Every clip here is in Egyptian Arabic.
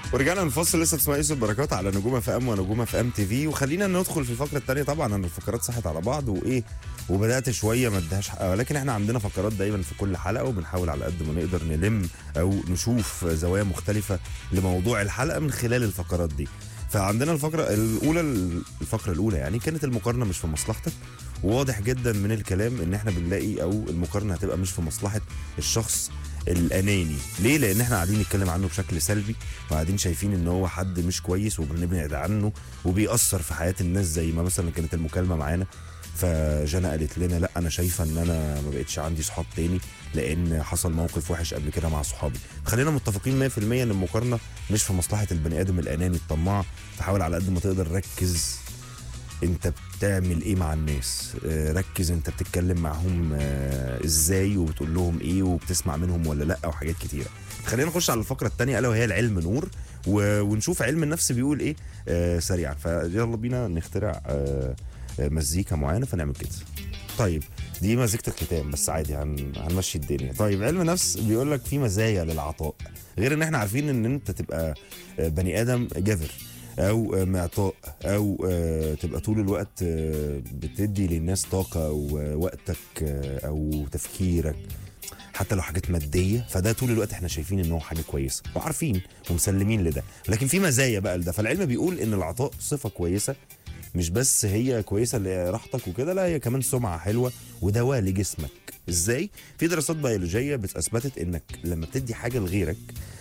ورجعنا نفصل لسه تسمع يوسف بركات على نجوم اف ام ونجوم اف ام تي في وخلينا ندخل في الفقره الثانيه طبعا انا الفقرات صحت على بعض وايه وبدات شويه ما اديهاش حقها ولكن احنا عندنا فقرات دايما في كل حلقه وبنحاول على قد ما نقدر نلم او نشوف زوايا مختلفه لموضوع الحلقه من خلال الفقرات دي فعندنا الفقره الاولى الفقره الاولى يعني كانت المقارنه مش في مصلحتك وواضح جدا من الكلام ان احنا بنلاقي او المقارنه هتبقى مش في مصلحه الشخص الاناني ليه لان احنا قاعدين نتكلم عنه بشكل سلبي وقاعدين شايفين ان هو حد مش كويس وبنبعد عنه وبيأثر في حياه الناس زي ما مثلا كانت المكالمه معانا فجنى قالت لنا لا انا شايفه ان انا ما بقتش عندي صحاب تاني لان حصل موقف وحش قبل كده مع صحابي خلينا متفقين 100% ان المقارنه مش في مصلحه البني ادم الاناني الطماع فحاول على قد ما تقدر ركز انت بتعمل ايه مع الناس آه، ركز انت بتتكلم معاهم آه، ازاي وبتقول لهم ايه وبتسمع منهم ولا لا وحاجات كتيره خلينا نخش على الفقره الثانيه الا وهي العلم نور و- ونشوف علم النفس بيقول ايه آه، سريعا فيلا بينا نخترع آه، آه، مزيكا معينه فنعمل كده طيب دي مزيكة الختام بس عادي هن... هنمشي الدنيا طيب علم نفس بيقول لك في مزايا للعطاء غير ان احنا عارفين ان انت تبقى آه، بني ادم جذر او آه، معطاء او آه، تبقى طول الوقت آه، بتدي للناس طاقه او آه، وقتك آه، او تفكيرك حتى لو حاجات ماديه فده طول الوقت احنا شايفين ان هو حاجه كويسه وعارفين ومسلمين لده لكن في مزايا بقى لده فالعلم بيقول ان العطاء صفه كويسه مش بس هي كويسه لراحتك وكده لا هي كمان سمعه حلوه ودواء لجسمك ازاي في دراسات بيولوجيه بت- اثبتت انك لما بتدي حاجه لغيرك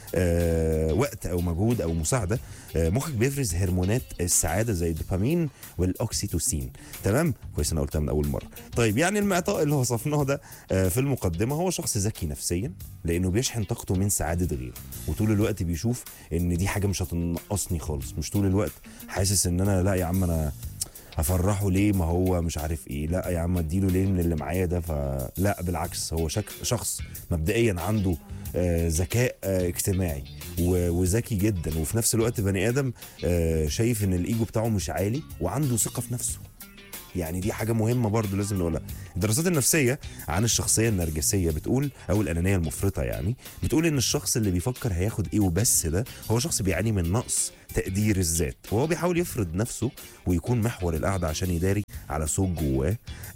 آه وقت او مجهود او مساعده آه مخك بيفرز هرمونات السعاده زي الدوبامين والاوكسيتوسين تمام كويس انا قلتها من اول مره طيب يعني المعطاء اللي وصفناه ده آه في المقدمه هو شخص ذكي نفسيا لانه بيشحن طاقته من سعاده غيره وطول الوقت بيشوف ان دي حاجه مش هتنقصني خالص مش طول الوقت حاسس ان انا لا يا عم انا افرحه ليه ما هو مش عارف ايه لا يا عم اديله ليه من اللي معايا ده فلا بالعكس هو شك شخص مبدئيا عنده آه، ذكاء آه، اجتماعي و- وذكي جدا وفي نفس الوقت بني ادم آه، شايف ان الايجو بتاعه مش عالي وعنده ثقه في نفسه يعني دي حاجه مهمه برضو لازم نقولها الدراسات النفسيه عن الشخصيه النرجسيه بتقول او الانانيه المفرطه يعني بتقول ان الشخص اللي بيفكر هياخد ايه وبس ده هو شخص بيعاني من نقص تقدير الذات وهو بيحاول يفرض نفسه ويكون محور القعده عشان يداري على صوت جواه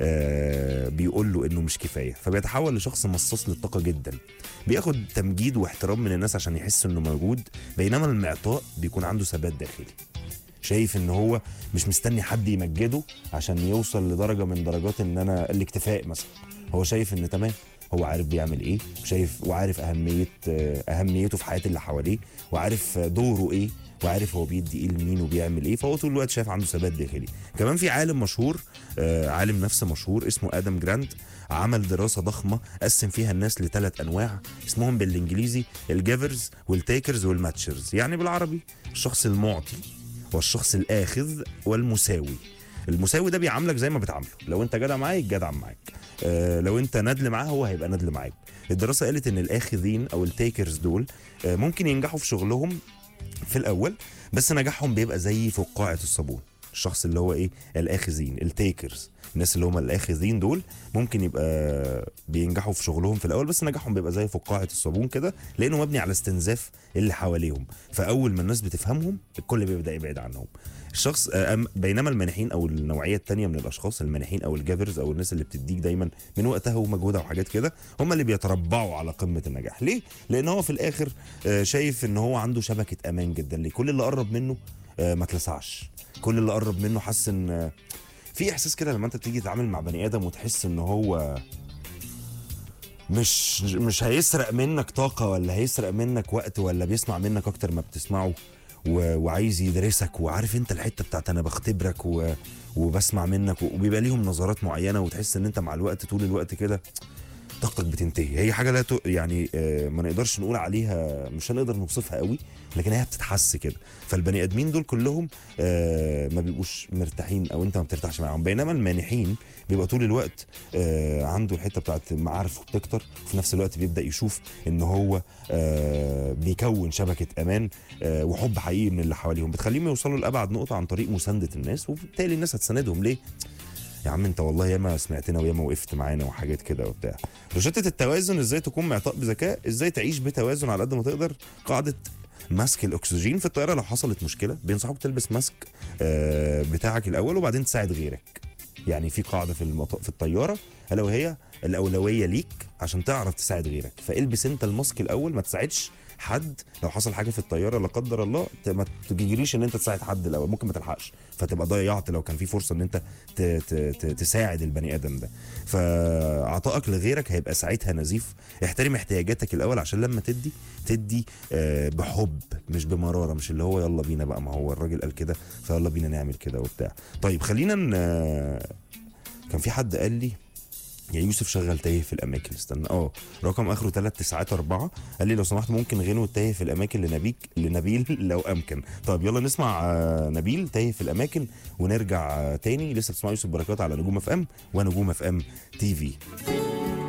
آه بيقول له انه مش كفايه فبيتحول لشخص مصاص للطاقه جدا بياخد تمجيد واحترام من الناس عشان يحس انه موجود بينما المعطاء بيكون عنده ثبات داخلي شايف ان هو مش مستني حد يمجده عشان يوصل لدرجه من درجات ان انا الاكتفاء مثلا هو شايف ان تمام هو عارف بيعمل ايه شايف وعارف اهميه آه، اهميته في حياه اللي حواليه وعارف آه، دوره ايه وعارف هو بيدي ايه لمين وبيعمل ايه فهو طول الوقت شايف عنده ثبات داخلي كمان في عالم مشهور آه، عالم نفس مشهور اسمه ادم جرانت عمل دراسه ضخمه قسم فيها الناس لثلاث انواع اسمهم بالانجليزي الجيفرز والتيكرز والماتشرز يعني بالعربي الشخص المعطي والشخص الاخذ والمساوي المساوي ده بيعاملك زي ما بتعامله لو انت جدع معاه يتجدع معاك آه لو انت ندل معاه هو هيبقى ندل معاك الدراسه قالت ان الاخذين او التيكرز دول آه ممكن ينجحوا في شغلهم في الاول بس نجاحهم بيبقى زي فقاعه الصابون الشخص اللي هو ايه الاخذين التيكرز الناس اللي هم الاخذين دول ممكن يبقى بينجحوا في شغلهم في الاول بس نجاحهم بيبقى زي فقاعه الصابون كده لانه مبني على استنزاف اللي حواليهم فاول ما الناس بتفهمهم الكل بيبدا يبعد عنهم الشخص آه، أم- بينما المانحين او النوعيه الثانيه من الاشخاص المانحين او الجافرز او الناس اللي بتديك دايما من وقتها ومجهودها وحاجات كده هم اللي بيتربعوا على قمه النجاح ليه لان هو في الاخر آه، شايف ان هو عنده شبكه امان جدا ليه كل اللي قرب منه آه، ما اتلسعش كل اللي قرب منه حس ان آه، في احساس كده لما انت بتيجي تتعامل مع بني ادم وتحس ان هو مش مش هيسرق منك طاقة ولا هيسرق منك وقت ولا بيسمع منك أكتر ما بتسمعه و... وعايز يدرسك وعارف انت الحتة بتاعت أنا بختبرك و... وبسمع منك وبيبقى ليهم نظرات معينة وتحس ان انت مع الوقت طول الوقت كده طاقتك بتنتهي هي حاجه لا ت... يعني آه، ما نقدرش نقول عليها مش هنقدر نوصفها قوي لكن هي بتتحس كده فالبني ادمين دول كلهم آه، ما بيبقوش مرتاحين او انت ما بترتاحش معاهم بينما المانحين بيبقى طول الوقت آه، عنده الحته بتاعت معارفه بتكتر وفي نفس الوقت بيبدا يشوف ان هو آه، بيكون شبكه امان آه، وحب حقيقي من اللي حواليهم بتخليهم يوصلوا لابعد نقطه عن طريق مسانده الناس وبالتالي الناس هتساندهم ليه يا عم انت والله ياما سمعتنا وياما وقفت معانا وحاجات كده وبتاع روشتة التوازن ازاي تكون معطاء بذكاء ازاي تعيش بتوازن على قد ما تقدر قاعدة ماسك الاكسجين في الطياره لو حصلت مشكله بينصحوك تلبس ماسك آه، بتاعك الاول وبعدين تساعد غيرك يعني في قاعده في المط... في الطياره الا وهي الاولويه ليك عشان تعرف تساعد غيرك فالبس انت الماسك الاول ما تساعدش حد لو حصل حاجه في الطياره لا قدر الله ت- ما تجريش ان انت تساعد حد الاول ممكن ما تلحقش فتبقى ضيعت لو كان في فرصه ان انت ت... ت... ت... تساعد البني ادم ده فعطائك لغيرك هيبقى ساعتها نزيف احترم احتياجاتك الاول عشان لما تدي تدي آه، بحب مش بمراره مش اللي هو يلا بينا بقى ما هو الراجل قال كده فيلا بينا نعمل كده وبتاع طيب خلينا ن... كان في حد قال لي يا يوسف شغل تايه في الاماكن استنى اه رقم اخره 3 تسعات 4 قال لي لو سمحت ممكن غنوة تايه في الاماكن لنبيك لنبيل لو امكن طيب يلا نسمع آه، نبيل تايه في الاماكن ونرجع آه، تاني لسه بتسمع يوسف بركات على نجوم اف ام ونجوم اف ام تي في